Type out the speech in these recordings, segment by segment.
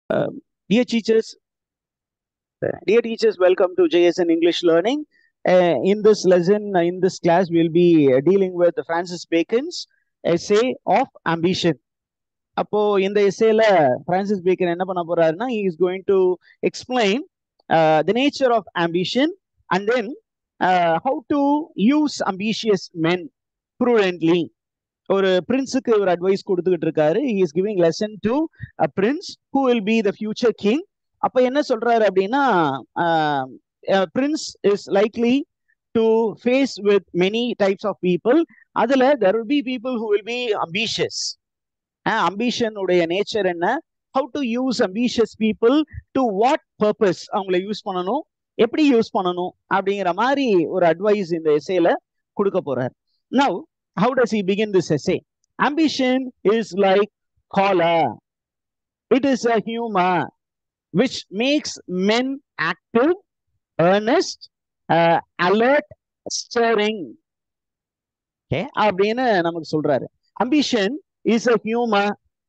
Um, dear teachers, uh, dear teachers, welcome to JSN English Learning. Uh, in this lesson, uh, in this class, we'll be uh, dealing with Francis Bacon's essay of ambition. அப்போ இந்த எஸ்ஏல Francis bacon என்ன பண்ண போறாருன்னா he is going to explain uh, the nature of ambition and then uh, how to use ambitious men prudently ஒரு பிரின்ஸுக்கு ஒரு advice கொடுத்துக்கிட்டு இருக்காரு he is giving lesson to a prince who will be the future king அப்ப என்ன சொல்றாரு அப்படின்னா prince is likely to face with many types of people அதுல there will be people who will be ambitious ambition உடைய nature என்ன how to use ambitious people to what purpose அவங்கள use பண்ணணும் எப்படி யூஸ் பண்ணணும் அப்படிங்கிற மாதிரி ஒரு அட்வைஸ் இந்த எஸ்ஏல கொடுக்க போறார் now how does he begin this essay? Ambition is like collar. It is a humor which makes men active, earnest, uh, alert, stirring. Okay, அப்படின்னு நமக்கு சொல்றாரு ambition is a humor.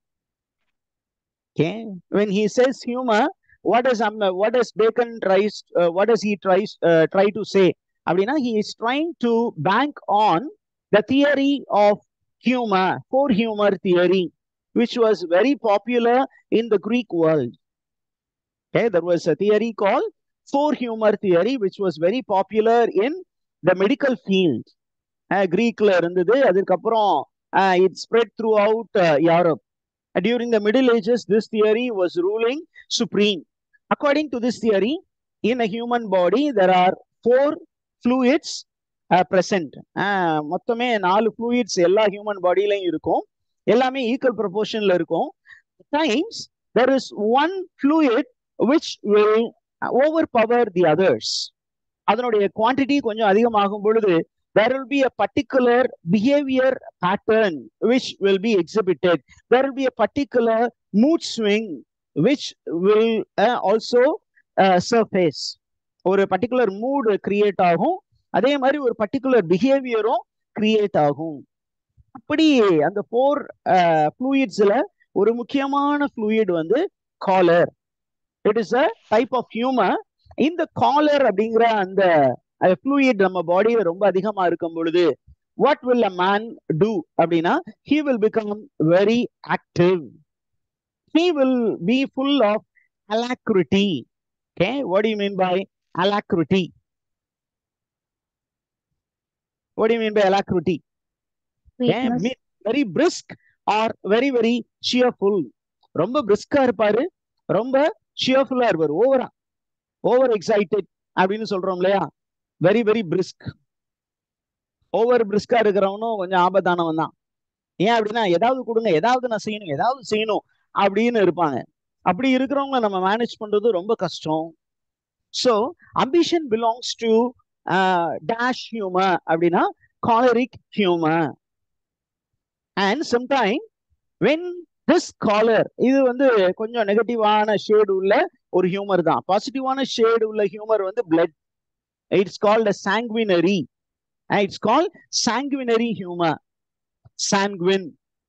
Okay, when he says humor, what does um, what does Bacon tries uh, what does he tries uh, try to say? அப்படின்னா he is trying to bank on the theory of humor, for humor theory, which was very popular in the Greek world. Okay, there was a theory called for humor theory, which was very popular in the medical field. Uh, Greekல இருந்தது அதுக்கப்புறம் uh, it spread throughout uh, Europe. Uh, during the Middle Ages, this theory was ruling supreme. According to this theory, in a human body, there are four fluids present மொத்தமே நாலு fluids எல்லா human பாடியிலையும் இருக்கும் எல்லாமே equal ப்ரொபோர்ஷன்ல இருக்கும் times there is one fluid which will overpower the others அதனுடைய quantity கொஞ்சம் அதிகமாகும் பொழுது there will be a particular behavior pattern which will be exhibited there will be a particular mood swing which will uh, also uh, surface ஒரு particular mood create ஆகும் அதே மாதிரி ஒரு particular பிஹேவியரும் create ஆகும் அப்படி அந்த ஃபோர் ஃப்ளூயிட்ஸ்ல ஒரு முக்கியமான ஃப்ளூயிட் வந்து choler it is a type of humour இந்த காலர் அப்படிங்கிற அந்த ஃப்ளூயிட் நம்ம பாடியில ரொம்ப அதிகமா இருக்கும் பொழுது what will a man do அப்படின்னா he will become very active he will be full of alacrity okay what you mean by alacrity What do you mean by alacrity? Yeah, mean very brisk or very very cheerful. ரொம்ப பிரிஸ்கா இருப்பாரு ரொம்ப சியர்ஃபுல்லா இருப்பாரு ஓவரா over excited அப்படின்னு சொல்றோம் இல்லையா very very brisk over பிரிஸ்கா இருக்கிறவனும் கொஞ்சம் ஆபத்தானவன் தான் ஏன் அப்படின்னா ஏதாவது கொடுங்க ஏதாவது நான் செய்யணும் ஏதாவது செய்யணும் அப்படின்னு இருப்பாங்க அப்படி இருக்கிறவங்க நம்ம மேனேஜ் பண்றது ரொம்ப கஷ்டம் so ambition belongs to dash humour அப்படின்னா choleric humour and sometime when this choler இது வந்து கொஞ்சம் நெகட்டிவான ஷேடு உள்ள ஒரு ஹியூமர் தான் பாசிட்டிவான ஷேடு உள்ள ஹியூமர் வந்து blood it's called a sanguinary it's call sanguinary humour sanguine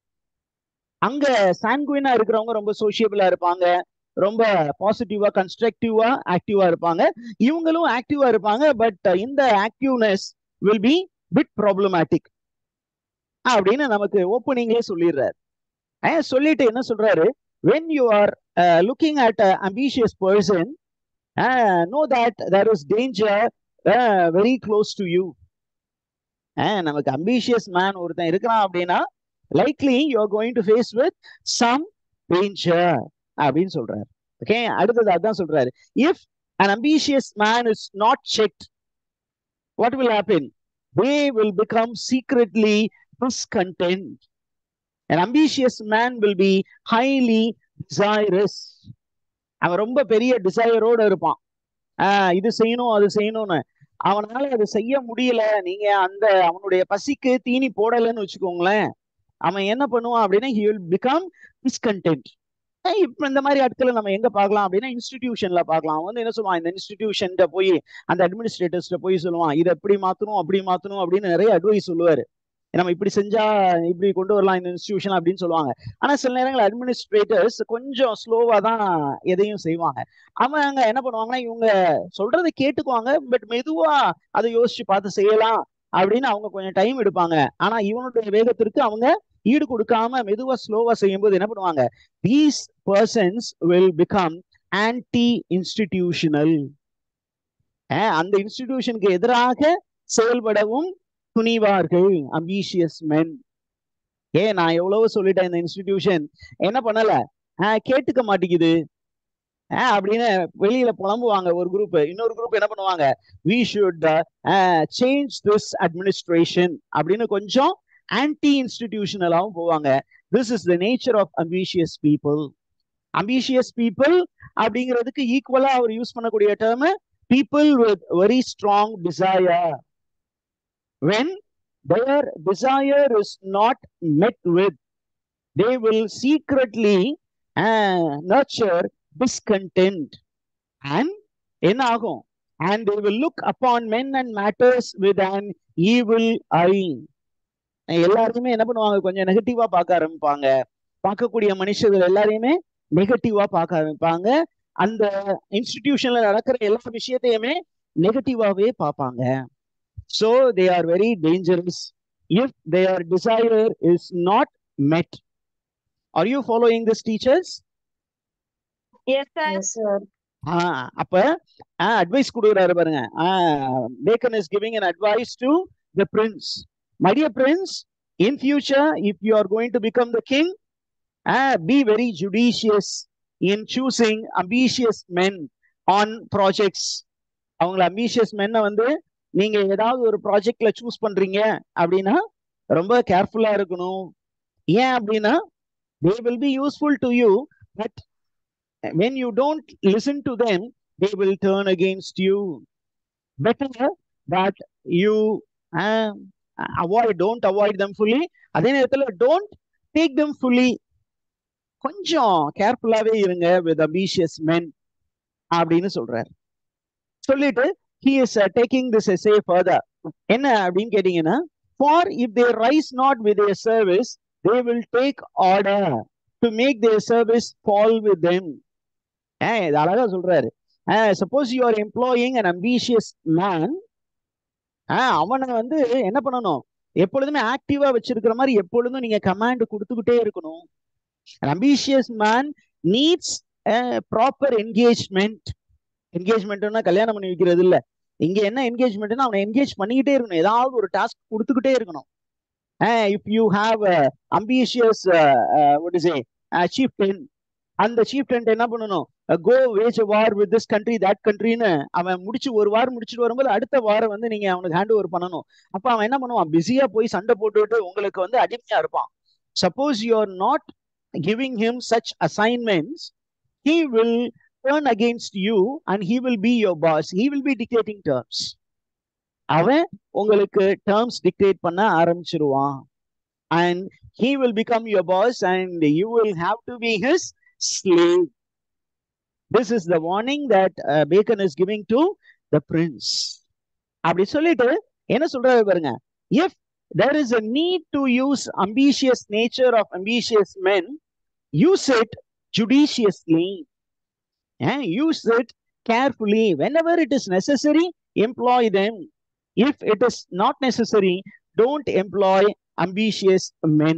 அங்க சாங்குவினா இருக்கிறவங்க ரொம்ப சோசியபிளா இருப்பாங்க ரொம்ப பாசிட்டிவா கன்ஸ்ட்ரக்டிவா ஆக்டிவா இருப்பாங்க இவங்களும் ஆக்டிவா இருப்பாங்க பட் இந்த activeness will be bit problematic அப்படின்னு நமக்கு ஓப்பனிங்லேயே சொல்லிடுறாரு சொல்லிட்டு என்ன சொல்றாரு when you are looking at ambitious person know that there is danger very close to you நமக்கு அம்பிஷியஸ் மேன் ஒருத்தன் இருக்கிறான் அப்படின்னா likely you are going to face with some danger அப்படின்னு சொல்றாரு ஓகே அடுத்தது அதான் சொல்றாரு if an ambitious man is not checked what will happen they will become secretly discontent an ambitious man will be highly desirous அவன் ரொம்ப பெரிய டிசையரோட இருப்பான் ஆஹ் இது செய்யணும் அது செய்யணும்னு அவனால அது செய்ய முடியல நீங்க அந்த அவனுடைய பசிக்கு தீனி போடலைன்னு வச்சுக்கோங்களேன் அவன் என்ன பண்ணுவான் அப்படின்னா ஹி வில் பிகம் டிஸ்கண்டென்ட் இப்ப இந்த மாதிரி ஆட்களை நம்ம எங்க பார்க்கலாம் அப்படின்னா இன்ஸ்டிடியூஷன்ல பார்க்கலாம் அவன் வந்து என்ன சொல்லுவான் இந்த இன்ஸ்டிடியூஷன்ட்ட போய் அந்த அட்மினிஸ்ட்ரேட்டர்ஸ்ட போய் சொல்லுவான் இதை எப்படி மாத்தணும் அப்படி மாத்தணும் அப்படின்னு நிறைய அட்வைஸ் சொல்லுவாரு நம்ம இப்படி செஞ்சா இப்படி கொண்டு வரலாம் இந்த இன்ஸ்டிடியூஷன் அப்படின்னு சொல்லுவாங்க ஆனா சில நேரங்கள் அட்மினிஸ்ட்ரேட்டர்ஸ் கொஞ்சம் ஸ்லோவா தான் எதையும் செய்வாங்க அவங்க என்ன பண்ணுவாங்கன்னா இவங்க சொல்றதை கேட்டுக்குவாங்க பட் மெதுவா அதை யோசிச்சு பார்த்து செய்யலாம் அப்படின்னு அவங்க கொஞ்சம் டைம் எடுப்பாங்க ஆனா இவனுடைய வேகத்திற்கு அவங்க ஈடு கொடுக்காம மெதுவா ஸ்லோவா செய்யும்போது என்ன பண்ணுவாங்க these persons will become anti institutional அந்த இன்ஸ்டிடியூஷனுக்கு எதிராக செயல்படவும் துணிவார்கள் அம்பீஷியஸ் மென் ஏ நான் எவ்வளவு சொல்லிட்டேன் இந்த இன்ஸ்டிடியூஷன் என்ன பண்ணல கேட்டுக்க மாட்டேங்குது அப்படின்னு வெளியில புலம்புவாங்க ஒரு குரூப் இன்னொரு குரூப் என்ன பண்ணுவாங்க we should change this administration அப்படின்னு கொஞ்சம் ஆன்டி இன்ஸ்டிடியூஷனலாகவும் போவாங்க this is the nature of ambitious people ambitious people அப்படிங்கிறதுக்கு ஈக்குவலா அவர் யூஸ் பண்ணக்கூடிய term people with very strong desire when their desire is not met with, they will secretly uh, nurture discontent. And என்ன ஆகும் and they will look upon men and matters with an evil eye. எல்லாருமே என்ன பண்ணுவாங்க கொஞ்சம் நெகட்டிவா பார்க்க ஆரம்பிப்பாங்க பார்க்கக்கூடிய மனுஷர்கள் எல்லாரையுமே நெகட்டிவா பார்க்க ஆரம்பிப்பாங்க அந்த இன்ஸ்டிடியூஷன்ல நடக்கிற எல்லா விஷயத்தையுமே நெகட்டிவாவே பார்ப்பாங்க So they are very dangerous if their desire is not met. Are you following this, teachers? Yes, sir. Yes, sir. ஆஹ் அப்ப அட்வைஸ் கொடுக்குறாரு பாருங்க Bacon is giving an advice to the prince my dear prince in future if you are going to become the king uh, be very judicious in choosing ambitious men on projects அவங்கள ambitious men வந்து நீங்க ஏதாவது ஒரு ப்ராஜெக்ட்ல choose பண்றீங்க அப்படின்னா ரொம்ப கேர்ஃபுல்லா இருக்கணும் ஏன் அப்படின்னா they will be useful to you but when you don't listen to them they will turn against you better that you uh, avoid don't avoid them fully அதே நேரத்துல don't take them fully கொஞ்சம் கேர்ஃபுல்லாவே இருங்க with ambitious men அப்படின்னு சொல்றாரு சொல்லிட்டு he is uh, taking this essay further என்ன அப்படின்னு கேட்டீங்கன்னா for if they rise not with their service they will take order to make their service fall with them ஏன் இது அழகா சொல்றாரு suppose you are employing an ambitious man அவனை வந்து என்ன பண்ணணும் எப்பொழுதுமே ஆக்டிவா வச்சிருக்கிற மாதிரி எப்பொழுதும் நீங்க கமாண்ட் கொடுத்துக்கிட்டே இருக்கணும் ambitious man needs proper engagement என்கேஜ்மெண்ட்னா கல்யாணம் பண்ணி வைக்கிறது இல்ல இங்க என்ன என்கேஜ்மெண்ட்னா அவனை என்கேஜ் பண்ணிக்கிட்டே இருக்கணும் ஏதாவது ஒரு டாஸ்க் கொடுத்துக்கிட்டே இருக்கணும் if you have ambitious what is a chieftain அந்த சீஃப் டென்ட் என்ன பண்ணணும் go wage war with this country that கண்ட்ரின்னு அவன் முடிச்சு ஒரு வாரம் முடிச்சுட்டு வரும்போது அடுத்த வாரம் வந்து நீங்க அவனுக்கு ஹேண்ட் ஓவர் பண்ணணும் அப்ப அவன் என்ன பண்ணுவான் பிஸியா போய் சண்டை போட்டுவிட்டு உங்களுக்கு வந்து அடிமையா இருப்பான் suppose you are not giving him such assignments he will turn against you and he will be your boss he will be dictating terms அவன் உங்களுக்கு terms dictate பண்ண ஆரம்பிச்சிருவான் and he will become your boss and you will have to be his slave this is the warning that uh, bacon is giving to the prince அப்படி சொல்லிட்டு என்ன சொல்றாரு பாருங்க if there is a need to use ambitious nature of ambitious men use it judiciously and use it carefully. Whenever it is necessary, employ them. If it is not necessary, don't employ ambitious men.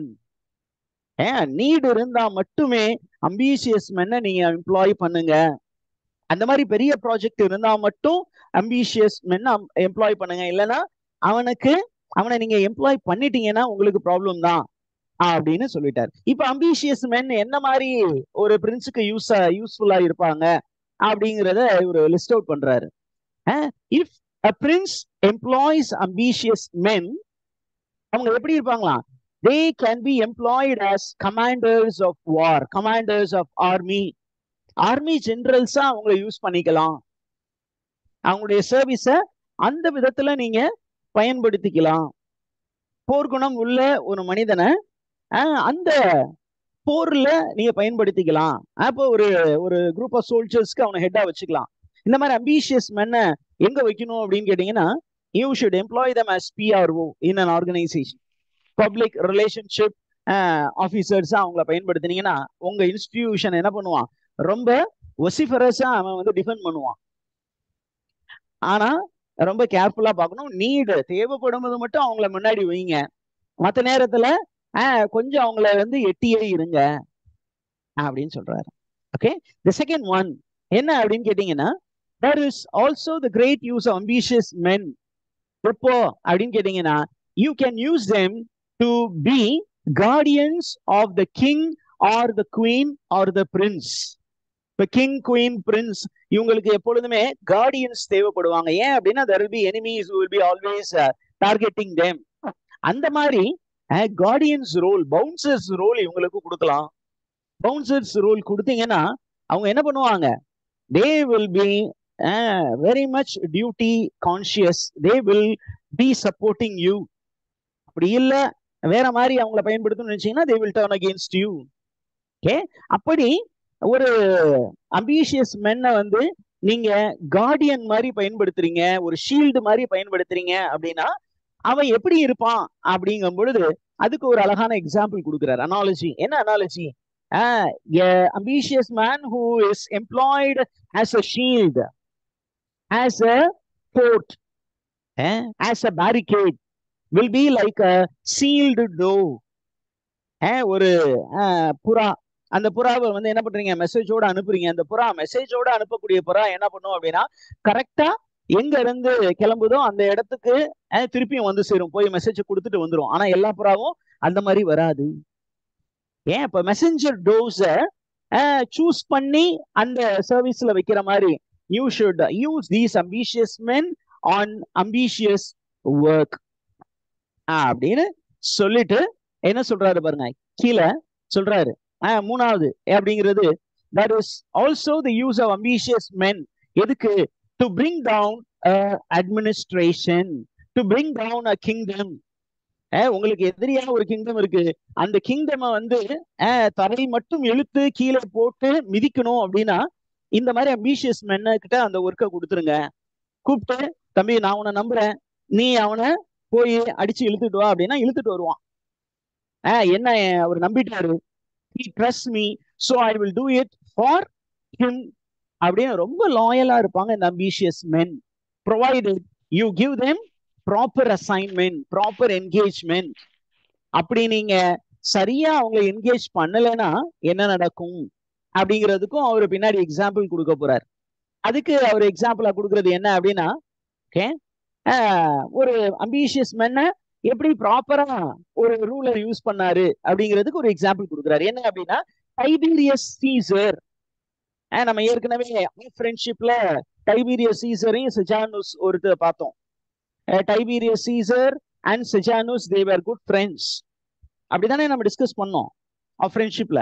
Need இருந்தா மட்டுமே ambitious மென்னை நீங்க employee பண்ணுங்க அந்த மாதிரி பெரிய project இருந்தா மட்டும் ambitious மென் employee பண்ணுங்க இல்லைன்னா அவனுக்கு அவனை நீங்க எம்ப்ளாய் பண்ணிட்டீங்கன்னா உங்களுக்கு ப்ராப்ளம் தான் அப்படின்னு சொல்லிட்டாரு இப்ப அம்பிஷியஸ் மென் என்ன மாதிரி ஒரு பிரின்ஸுக்கு யூஸ் யூஸ்ஃபுல்லா இருப்பாங்க அப்படிங்கிறத இவர் லிஸ்ட் அவுட் பண்றாரு if a prince employs ambitious men அவங்க எப்படி இருப்பாங்களாம் they can be employed as commanders of war commanders of army army ஜெனரல்ஸா அவங்களை யூஸ் பண்ணிக்கலாம் அவங்களுடைய சர்வீஸ அந்த விதத்துல நீங்க பயன்படுத்திக்கலாம் போர்க்குணம் உள்ள ஒரு மனிதனை அந்த போர்ல நீங்க பயன்படுத்திக்கலாம் அப்போ ஒரு ஒரு குரூப் ஆஃப் சோல்ஜர்ஸ்க்கு அவனை ஹெட்டா வச்சுக்கலாம் இந்த மாதிரி அம்பிஷியஸ் மென்ன எங்க வைக்கணும் அப்படின்னு கேட்டீங்கன்னா you should employ them as PRO in an organisation public relationship ஆஃபீஸர்ஸா அவங்கள பயன்படுத்தினீங்கன்னா உங்க இன்ஸ்டிடியூஷன் என்ன பண்ணுவான் ரொம்ப ஒசிஃபரஸா அவன் வந்து டிஃபெண்ட் பண்ணுவான் ஆனா ரொம்ப கேர்ஃபுல்லா பார்க்கணும் நீடு தேவைப்படும் போது மட்டும் அவங்கள முன்னாடி வைங்க மற்ற நேரத்துல ஆஹ் கொஞ்சம் அவங்கள வந்து எட்டியே இருங்க அப்படின்னு சொல்றாரு ஓகே த செகண்ட் ஒன் என்ன அப்படின்னு கேட்டீங்கன்னா there is also the great use of ambitious men எப்போ அப்படின்னு கேட்டீங்கன்னா you can use them to be guardians of the king or the queen or the prince இப்ப கிங் குயின் பிரின்ஸ் இவங்களுக்கு எப்பொழுதுமே guardians தேவைப்படுவாங்க ஏன் அப்படின்னா there will be enemies who will be always uh, targeting them அந்த மாதிரி guardians role bouncers role இவங்களுக்கு கொடுக்கலாம் bouncers role கொடுத்தீங்கன்னா அவங்க என்ன பண்ணுவாங்க they will be very much duty conscious they will be supporting you அப்படி இல்ல வேற மாதிரி அவங்கள பயன்படுத்தணும்னு நினைச்சீங்கன்னா they will turn against you okay அப்படி ஒரு அம்பிஷியஸ் மென்னை வந்து நீங்க கார்டியன் மாதிரி பயன்படுத்துறீங்க ஒரு ஷீல்டு மாதிரி பயன்படுத்துறீங்க அப்படின்னா அவன் எப்படி இருப்பான் அப்படிங்கும் பொழுது அதுக்கு ஒரு அழகான எக்ஸாம்பிள் கொடுக்குறாரு அனாலஜி என்ன analogy ambitious man who is employed as a shield as a fort eh, as a barricade will be like a sealed door eh, ஒரு புறா அந்த புறாவை வந்து என்ன பண்றீங்க மெசேஜோட அனுப்புறீங்க அந்த புறா மெசேஜோட அனுப்பக்கூடிய புறா என்ன பண்ணும் அப்படின்னா கரெக்டா எங்க இருந்து கிளம்புதோ அந்த இடத்துக்கு திருப்பியும் வந்து சேரும் போய் மெசேஜ் கொடுத்துட்டு வந்துடும் ஆனா எல்லா புறாவும் அந்த மாதிரி வராது ஏன் இப்ப மெசஞ்சர் டோஸ சூஸ் பண்ணி அந்த சர்வீஸ்ல வைக்கிற மாதிரி you should use these ambitious men on ambitious work அப்படின்னு சொல்லிட்டு என்ன சொல்றாரு பாருங்க கீழே சொல்றாரு மூணாவது அப்படிங்கிறது that is also the use of ambitious men எதுக்கு to bring down administration to bring down a kingdom உங்களுக்கு எதிரியா ஒரு கிங்டம் இருக்கு அந்த கிங்டம் வந்து தரை மட்டும் இழுத்து கீழே போட்டு மிதிக்கணும் அப்படின்னா இந்த மாதிரி அம்பிஷியஸ் மென்ன கிட்ட அந்த ஒர்க்கை கொடுத்துருங்க கூப்பிட்டு தம்பி நான் உன்னை நம்புறேன் நீ அவனை போய் அடிச்சு இழுத்துட்டு வா அப்படின்னா இழுத்துட்டு வருவான் என்ன அவர் நம்பிட்டாரு he trusts me so i will do it for him அப்படின்னு ரொம்ப லாயலா இருப்பாங்க இந்த ambitious men provided you give them proper assignment proper engagement அப்படி நீங்க சரியா அவங்களை என்கேஜ் பண்ணலைன்னா என்ன நடக்கும் அப்படிங்கிறதுக்கும் அவர் பின்னாடி எக்ஸாம்பிள் கொடுக்க போறார் அதுக்கு அவர் எக்ஸாம்பிளா கொடுக்கறது என்ன அப்படின்னா ஓகே ஒரு அம்பிஷியஸ் மென்ன எப்படி ப்ராப்பரா ஒரு ரூலர் யூஸ் பண்ணாரு அப்படிங்கிறதுக்கு ஒரு எக்ஸாம்பிள் கொடுக்குறாரு என்ன அப்படின்னா டைபீரியஸ் சீசர் நம்ம ஏற்கனவே ஃப்ரெண்ட்ஷிப்ல டைபீரியஸ் சீசரையும் செஜானுஸ் ஒருத்தர் பார்த்தோம் Tiberius Caesar and Sejanus they were good friends அப்படிதானே நம்ம டிஸ்கஸ் பண்ணோம் ஃப்ரெண்ட்ஷிப்ல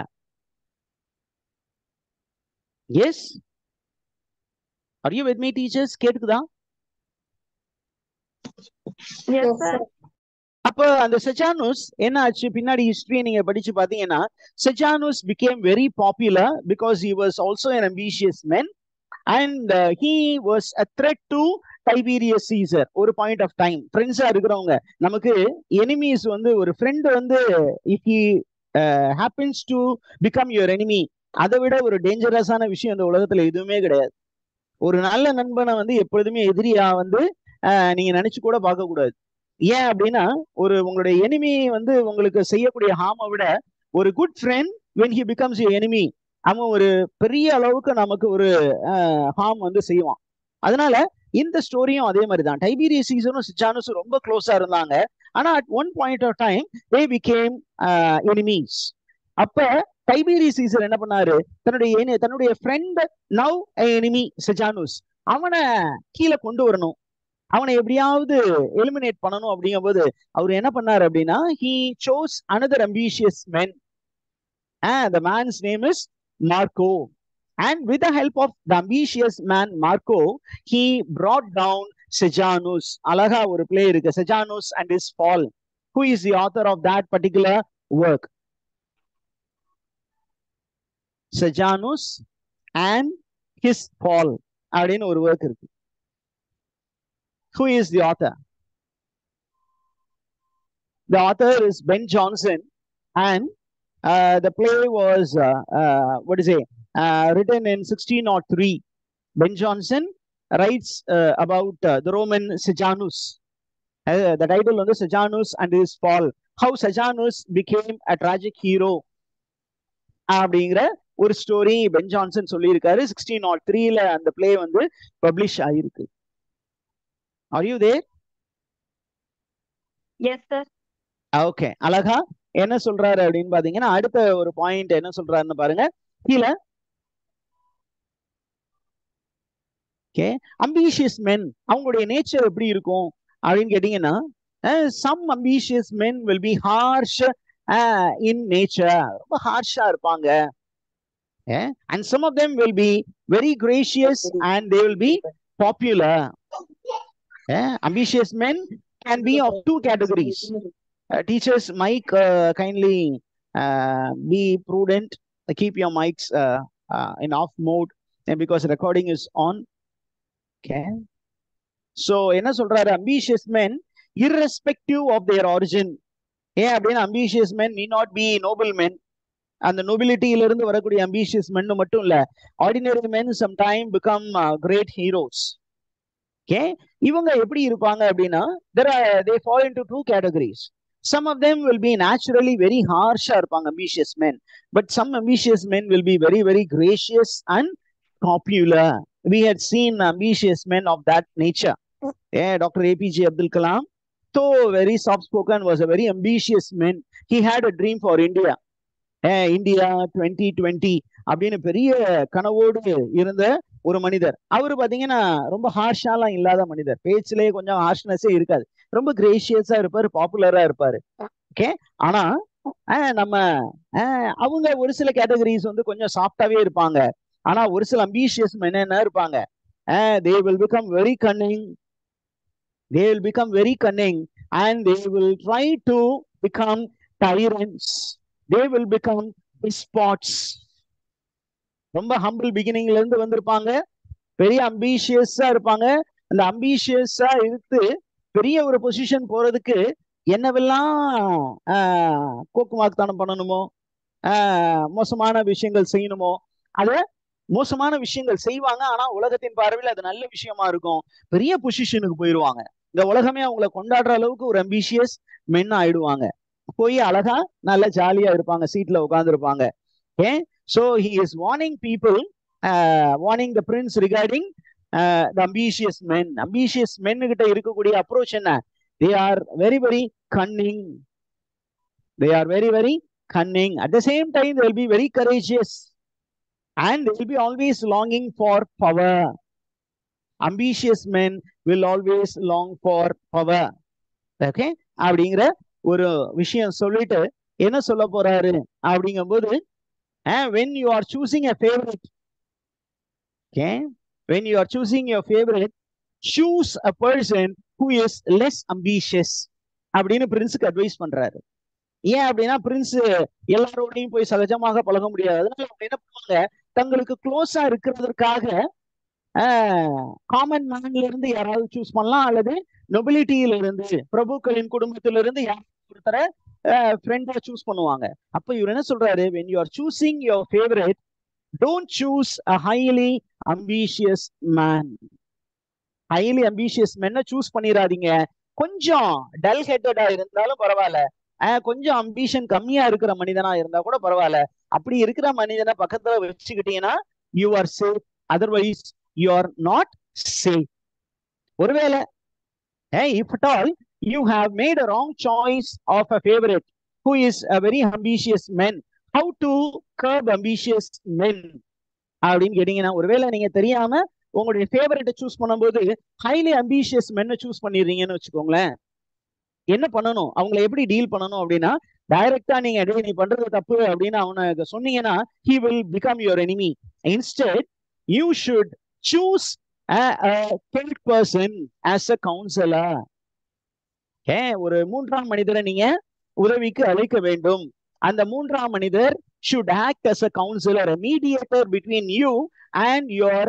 yes are you with me teachers கேட்டுக்குதா அப்ப அந்த செஜானுஸ் என்ன ஆச்சு பின்னாடி ஹிஸ்டரியை நீங்க படிச்சு பாத்தீங்கன்னா Sejanus became very popular because he was also an ambitious men and he was a threat to Tiberius Caesar ஒரு பாயிண்ட் ஆஃப் டைம் ஃப்ரெண்ட்ஸா இருக்கிறவங்க நமக்கு எனிமீஸ் வந்து ஒரு ஃப்ரெண்ட் வந்து if he happens to become your enemy அதை விட ஒரு டேஞ்சரஸான விஷயம் இந்த உலகத்துல எதுவுமே கிடையாது ஒரு நல்ல நண்பனை வந்து எப்பொழுதுமே எதிரியா வந்து நீங்க நினைச்சு கூட பார்க்க கூடாது ஏன் அப்படின்னா ஒரு உங்களுடைய எனிமி வந்து உங்களுக்கு செய்யக்கூடிய ஹார்மை விட ஒரு good friend when he becomes you enemy அவன் ஒரு பெரிய அளவுக்கு நமக்கு ஒரு ஹார்ம் வந்து செய்வான் அதனால இந்த ஸ்டோரியும் அதே மாதிரி தான் டைபீரிய சீசனும் சிச்சானுஸும் ரொம்ப க்ளோஸா இருந்தாங்க ஆனா at one point of time they became enemies அப்ப டைபீரிய சீசர் என்ன பண்ணாரு தன்னுடைய தன்னுடைய ஃப்ரெண்ட் நவ் எனிமி செஜானுஸ் அவனை கீழே கொண்டு வரணும் அவனை எப்படியாவது எலிமினேட் பண்ணணும் அப்படிங்கும் போது அவர் என்ன பண்ணாரு அப்படின்னா he chose another ambitious men the man's name is Marco and with the help of the ambitious man Marco he brought down Sejanus அழகா ஒரு பிளே இருக்கு Sejanus and his fall who is the author of that particular work Sejanus and his fall அப்படின்னு ஒரு work இருக்கு who is the author The author is Ben Johnson, and uh, the play was uh, uh, what is it? Uh, written in 1603. Ben Johnson writes uh, about uh, the Roman Sejanus. Uh, the title on the Sejanus and his fall. How Sejanus became a tragic hero. அப்படிங்கிற ஒரு story Ben Jonson சொல்லியிருக்காரு sixteen nought த்ரீல அந்த play வந்து publish ஆயிருக்கு are you there yes sir okay அழகா என்ன சொல்றாரு அப்படின்னு பாத்தீங்கன்னா அடுத்த ஒரு பாயிண்ட் என்ன சொல்றாருன்னு பாருங்க கீழே ஓகே அம்பிஷியஸ் மென் அவங்களுடைய நேச்சர் எப்படி இருக்கும் அப்படின்னு கேட்டீங்கன்னா some ambitious men will be harsh in nature ரொம்ப ஹார்ஷா இருப்பாங்க and some of them will be very gracious and they will be popular ambitious men can be of two categories Uh, teachers, Mike, uh, kindly uh, be prudent. Uh, keep your mics uh, uh, in off mode and because recording is on. Okay. So, என்ன சொல்றாரு ambitious men, irrespective of their origin. ஏன் அப்படின்னு ambitious men need not be noble men. அந்த நொபிலிட்டியில இருந்து வரக்கூடிய ambitious men மட்டும் இல்ல ordinary men sometime become uh, great heroes. Okay. இவங்க எப்படி இருப்பாங்க அப்படின்னா there are they fall into two categories. Some of them will be naturally very harsh இருப்பாங்க ambitious men. But some ambitious men will be very, very gracious and popular. We had seen ambitious men of that nature. Yeah, Dr. APJ Abdul Kalam, though very soft spoken, was a very ambitious man. He had a dream for India. Eh, India twenty twenty அப்படின்னு பெரிய கனவோடு இருந்த ஒரு மனிதர் அவரு பாத்தீங்கன்னா ரொம்ப ஹார்ஷாலாம் இல்லாத மனிதர் பேச்சிலேயே கொஞ்சம் ஹார்ஷ்னஸே இருக்காது ரொம்ப கிரேஷியஸா இருப்பாரு பாப்புலரா இருப்பாரு ஓகே ஆனா ஆஹ் நம்ம ஆஹ் அவங்க ஒரு சில கேட்டகரிஸ் வந்து கொஞ்சம் சாஃப்டாவே இருப்பாங்க ஆனா ஒரு சில அம்பிஷியஸ் என்னென்ன இருப்பாங்க they will become very cunning they will become very cunning and they will try to become tyrants they will become despots ரொம்ப ஹம்பிள் பிகினிங்ல இருந்து வந்திருப்பாங்க பெரிய அம்பிஷியஸா இருப்பாங்க அந்த அம்பிஷியஸா இருந்து பெரிய ஒரு பொசிஷன் போறதுக்கு என்னவெல்லாம் கோக்குமாக்குத்தனம் பண்ணணுமோ ஆஹ் மோசமான விஷயங்கள் செய்யணுமோ அத மோசமான விஷயங்கள் செய்வாங்க ஆனா உலகத்தின் பார்வையில் அது நல்ல விஷயமா இருக்கும் பெரிய பொசிஷனுக்கு போயிடுவாங்க இந்த உலகமே அவங்கள கொண்டாடுற அளவுக்கு ஒரு அம்பிஷியஸ் மென் ஆயிடுவாங்க போய் அழகா நல்ல ஜாலியா இருப்பாங்க சீட்ல உட்கார்ந்து இருப்பாங்க eh so he is warning people warning the prince regarding the ambitious men ambitious men கிட்ட இருக்கக்கூடிய அப்ரோச் என்ன they are very very cunning they are very very cunning at the same time they will be very courageous and they will be always longing for power ambitious men will always long for power okay அப்படிங்கிற ஒரு விஷயம் சொல்லிட்டு என்ன சொல்ல போறாரு அப்படிங்கும்போது when you are choosing a favourite okay when you are choosing your favorite, choose a person who is less ambitious அப்படின்னு பிரின்ஸுக்கு advice பண்றாரு ஏன் அப்படின்னா பிரின்ஸ் எல்லாரோடையும் போய் சகஜமாக பழக முடியாது அதனால அவங்க என்ன பண்ணுவாங்க தங்களுக்கு க்ளோஸா இருக்கிறதுக்காக காமன் மேன்ல இருந்து யாராவது சூஸ் பண்ணலாம் அல்லது நொபிலிட்டியில இருந்து பிரபுக்களின் குடும்பத்தில இருந்து யாராவது ஒருத்தரை ஃப்ரெண்டா சூஸ் பண்ணுவாங்க அப்ப இவர் என்ன சொல்றாரு when you are choosing your favourite don't choose a highly ambitious man highly ambitious மென்ன சூஸ் பண்ணிடாதீங்க கொஞ்சம் டல் ஹெட்டடா இருந்தாலும் பரவாயில்ல கொஞ்சம் அம்பிஷன் கம்மியா இருக்கிற மனிதனா இருந்தா கூட பரவாயில்ல அப்படி இருக்கிற மனிதனை பக்கத்துல வச்சுக்கிட்டீங்கன்னா you are safe otherwise you are not safe ஒருவேளை if at all you have made a wrong choice of a favourite who is a very ambitious men how to curb ambitious men அப்படின்னு கேட்டீங்கன்னா ஒருவேளை நீங்க தெரியாம உங்களுடைய ஃபேவரட்டை choose பண்ணும்போது highly ambitious மென்னை சூஸ் பண்ணிடுறீங்கன்னு வச்சுக்கோங்களேன் என்ன பண்ணணும் அவங்கள எப்படி டீல் பண்ணணும் அப்படின்னா டைரக்டா நீங்க டேய் நீ பண்றது தப்பு அப்படின்னு அவனை சொன்னீங்கன்னா he will become your enemy instead you should choose third person as a counsellor ஏ ஒரு மூன்றாம் மனிதரை நீங்க உதவிக்கு அழைக்க வேண்டும் அந்த மூன்றாம் மனிதர் should act as a counsellor mediator between you and your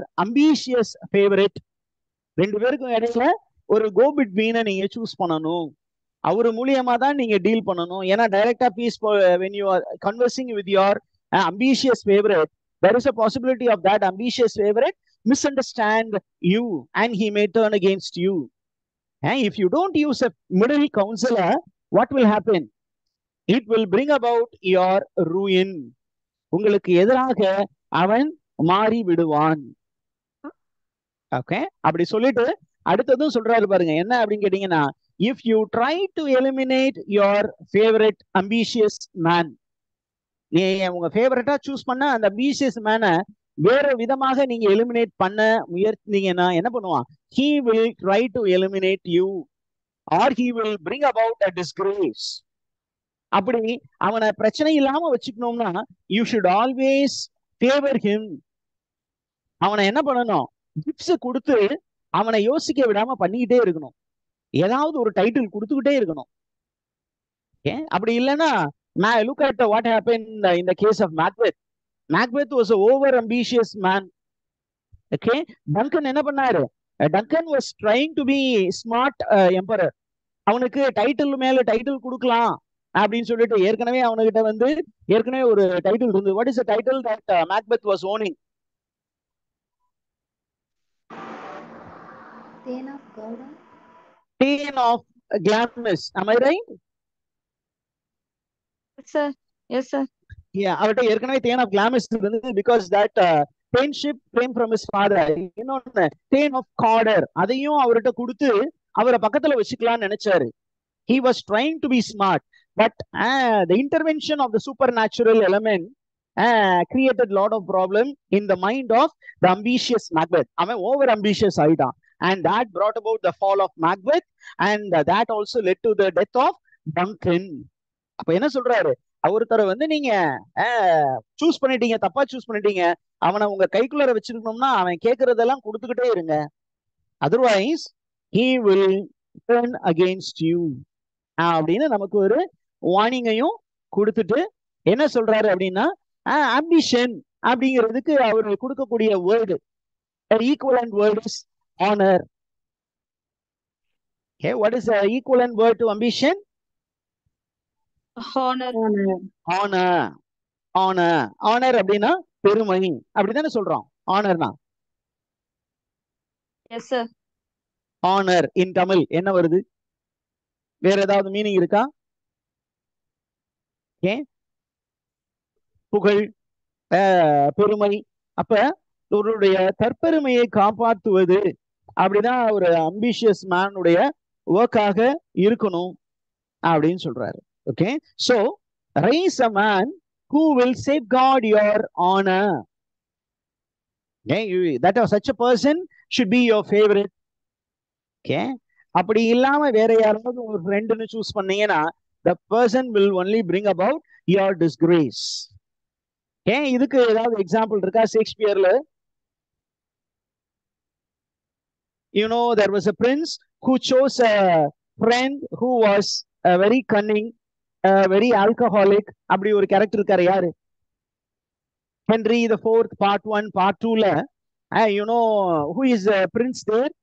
ambitious favourite ரெண்டு பேருக்கும் இடையில ஒரு கோ பிட்வீனை நீங்க சூஸ் பண்ணணும் அவரு மூலியமா தான் நீங்க டீல் பண்ணணும் ஏன்னா டைரக்டா peace when you are conversing with your ambitious favourite there is a possibility of that ambitious favorite misunderstand you and he may turn against you and if you don't use a middle counselor what will happen it will bring about your ruin உங்களுக்கு எதிராக அவன் மாறி விடுவான் okay அப்படி சொல்லிட்டு அடுத்ததும் சொல்றாரு பாருங்க என்ன அப்படின்னு கேட்டீங்கன்னா if you try to eliminate your favourite ambitious man நீ உங்க ஃபேவரட்டா சூஸ் பண்ண அந்த அம்பிஷியஸ் மேனை வேற விதமாக நீங்க எலிமினேட் பண்ண முயற்சிங்கன்னா என்ன பண்ணுவான் he will try to eliminate you or he will bring about a disgrace அப்படி அவனை பிரச்சனை இல்லாம வச்சுக்கணும்னா you should always favour him அவனை என்ன பண்ணணும் கிஃப்ட்ஸ் கொடுத்து அவனை யோசிக்க விடாம பண்ணிக்கிட்டே இருக்கணும் ஏதாவது ஒரு டைட்டில் கொடுத்துக்கிட்டே இருக்கணும் ஓகே அப்படி இல்லைன்னா நான் look at what happen in the case of Macbeth Macbeth was over ambitious man okay Duncan என்ன பண்ணாரு Duncan was trying to be smart emperor அவனுக்கு டைட்டில் மேல டைட்டில் கொடுக்கலாம் அப்படின்னு சொல்லிட்டு ஏற்கனவே அவனுகிட்ட வந்து ஏற்கனவே ஒரு டைட்டில் இருந்தது what is the title that Macbeth was owning Thane of Gowda. Thane of Glamis am i right sir. Yes, sir. yeah அவர்கிட்ட ஏற்கனவே தேன் ஆஃப் கிளாமஸ் இருந்தது because that thaneship came from his father இன்னொன்னு தேன் of Carter அதையும் அவர்கிட்ட கொடுத்து அவரை பக்கத்துல வச்சுக்கலாம்னு நினைச்சாரு he was trying to be smart but uh, the intervention of the supernatural element uh, created lot of problem in the mind of the ambitious macbeth அவன் over ambitious ஆயிட்டான் and that brought about the fall of macbeth and uh, that also led to the death of duncan அப்ப என்ன சொல்றாரு ஒருத்தரை வந்து நீங்க choose பண்ணிட்டீங்க தப்பா சூஸ் பண்ணிட்டீங்க அவனை உங்க கைக்குள்ளார வச்சிருக்கணும்னா அவன் கேட்கறதெல்லாம் கொடுத்துக்கிட்டே இருங்க otherwise he will turn against you அப்படின்னு நமக்கு ஒரு வார்னிங்கையும் கொடுத்துட்டு என்ன சொல்றாரு அப்படின்னா ஆம்பிஷன் அப்படிங்கிறதுக்கு அவர் கொடுக்கக்கூடிய word equivalent word is honour Okay, what is the equivalent word to ambition? Honor. Honor. Honor. Honor அப்படின்னா பெருமை அப்படிதானே சொல்றோம் ஆனர்னா Yes, sir. Honour in Tamil என்ன வருது வேற ஏதாவது மீனிங் இருக்கா ஏன் புகழ் ஆஹ், பெருமை அப்ப ஒருடைய தற்பெருமையை காப்பாற்றுவது அப்படிதான் ஒரு அம்பிஷியஸ் மேனுடைய ஒர்க்காக இருக்கணும் அப்படின்னு சொல்றாரு okay so raise a man who will safeguard your honour that such a person should be your favourite okay அப்படி இல்லாம வேற யாராவது ஒரு ஃப்ரெண்டுன்னு சூஸ் பண்ணீங்கன்னா the person will only bring about your disgrace ஏன் இதுக்கு ஏதாவது எக்ஸாம்பிள் இருக்கா ஷேக்ஸ்பியர்ல you know there was a prince who chose a friend who was a very cunning a very alcoholic அப்படி ஒரு கேரக்டர் இருக்காரு யாரு Henry the fourth part one part டூல you know who is prince there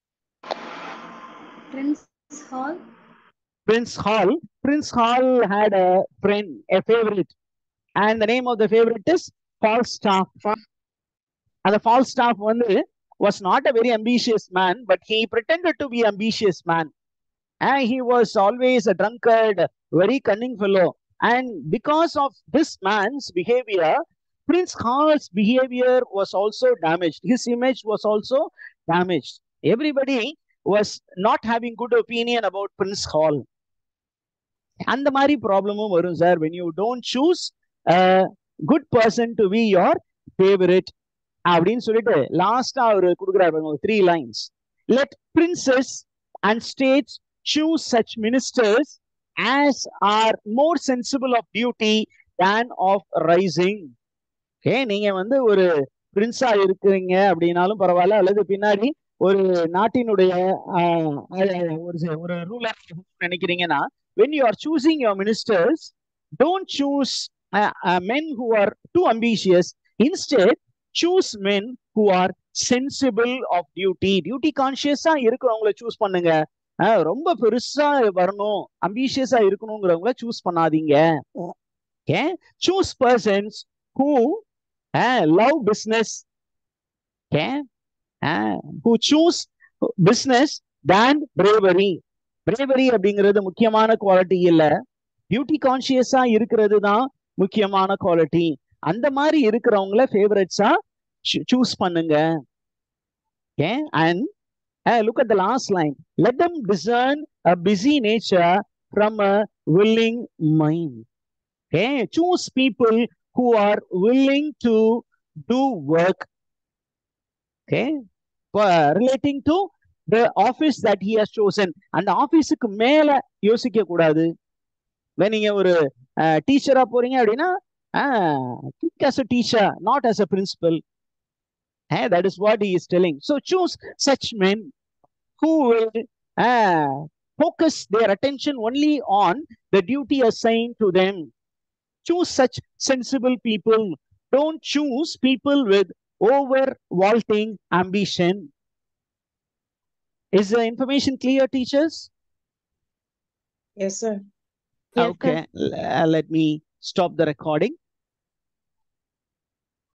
Prince Hall. Prince Hall. Prince Hall had a friend, a favorite, and the name of the favorite is Falstaff. And the Falstaff one was not a very ambitious man, but he pretended to be ambitious man. And he was always a drunkard, very cunning fellow. And because of this man's behavior, Prince Hall's behavior was also damaged. His image was also damaged. Everybody was not having good opinion about Prince Hall. அந்த மாதிரி ப்ராப்ளமும் வரும் sir when you don't choose a good person to be your favorite அப்படின்னு சொல்லிட்டு லாஸ்டா அவரு கொடுக்குறாரு three lines let princes and states choose such ministers as are more sensible of duty than of rising okay நீங்க வந்து ஒரு பிரின்ஸா இருக்கிறீங்க அப்படின்னாலும் பரவாயில்ல அல்லது பின்னாடி ஒரு நாட்டினுடைய ஆஹ், அஹ், ஒரு ச- ஒரு ரூலர் நினைக்கிறீங்கன்னா when you are choosing your ministers don't choose uh, uh, men who are too ambitious instead choose men who are sensible of duty duty conscious இருக்கிறவங்கள சூஸ் பண்ணுங்க ரொம்ப பெருசா வரணும் அம்பிஷியஸா இருக்கணுங்கிறவங்கள சூஸ் பண்ணாதீங்க okay choose persons who love business okay who choose business then bravery bravery அப்படிங்கிறது முக்கியமான குவாலிட்டி இல்ல பியூட்டி கான்சியஸா இருக்கிறது தான் முக்கியமான குவாலிட்டி அந்த மாதிரி இருக்கிறவங்கள ஃபேவரட்ஸா சூஸ் பண்ணுங்க okay and look at the last line let them discern a busy nature from a willing mind okay choose people who are willing to do work okay relating to the office that he has chosen அந்த ஆஃபீஸுக்கு மேல யோசிக்க கூடாது நீங்க ஒரு டீச்சரா போறீங்க அப்படின்னா think as a teacher not as a principal hey, that is what he is telling so choose such men who will uh, focus their attention only on the duty assigned to them choose such sensible people don't choose people with over vaulting ambition is the information clear teachers Yes, sir. Yes, okay l- uh, let me stop the recording